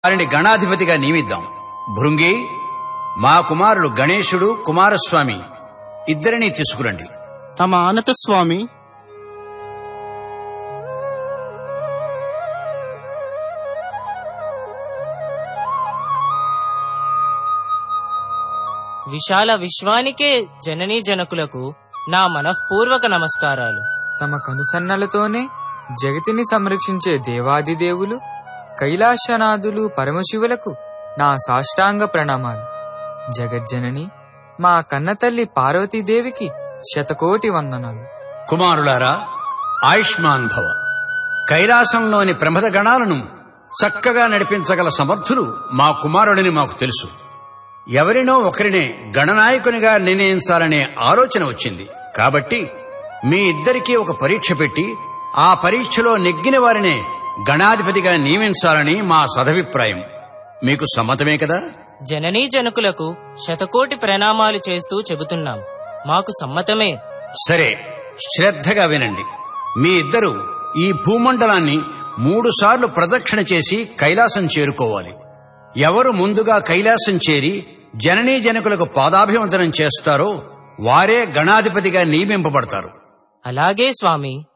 వారిని గణాధిపతిగా నియమిద్దాం భృంగి మా కుమారుడు గణేశుడు కుమారస్వామి ఇద్దరినీ తీసుకురండి తమ ఆనత స్వామి విశాల విశ్వానికే జననీ జనకులకు నా మనఃపూర్వక నమస్కారాలు తమ కనుసన్నలతోనే జగతిని సంరక్షించే దేవాదిదేవులు కైలాసనాథులు పరమశివులకు నా సాష్టాంగ ప్రణామాలు జగజ్జనని మా కన్నతల్లి పార్వతీదేవికి శతకోటి వందనాలు కుమారులారా ఆయుష్మాన్ భవ కైలాసంలోని ప్రమద గణాలను చక్కగా నడిపించగల సమర్థులు మా కుమారుడిని మాకు తెలుసు ఎవరినో ఒకరినే గణనాయకునిగా నిర్ణయించాలనే ఆలోచన వచ్చింది కాబట్టి మీ ఇద్దరికీ ఒక పరీక్ష పెట్టి ఆ పరీక్షలో నెగ్గిన వారినే గణాధిపతిగా నియమించాలని మా సదభిప్రాయం మీకు సమ్మతమే కదా జననీ జనకులకు శతకోటి ప్రణామాలు చేస్తూ చెబుతున్నాం మాకు సమ్మతమే సరే శ్రద్ధగా వినండి మీ ఇద్దరు ఈ భూమండలాన్ని మూడు సార్లు ప్రదక్షిణ చేసి కైలాసం చేరుకోవాలి ఎవరు ముందుగా కైలాసం చేరి జననీ జనకులకు పాదాభివందనం చేస్తారో వారే గణాధిపతిగా నియమింపబడతారు అలాగే స్వామి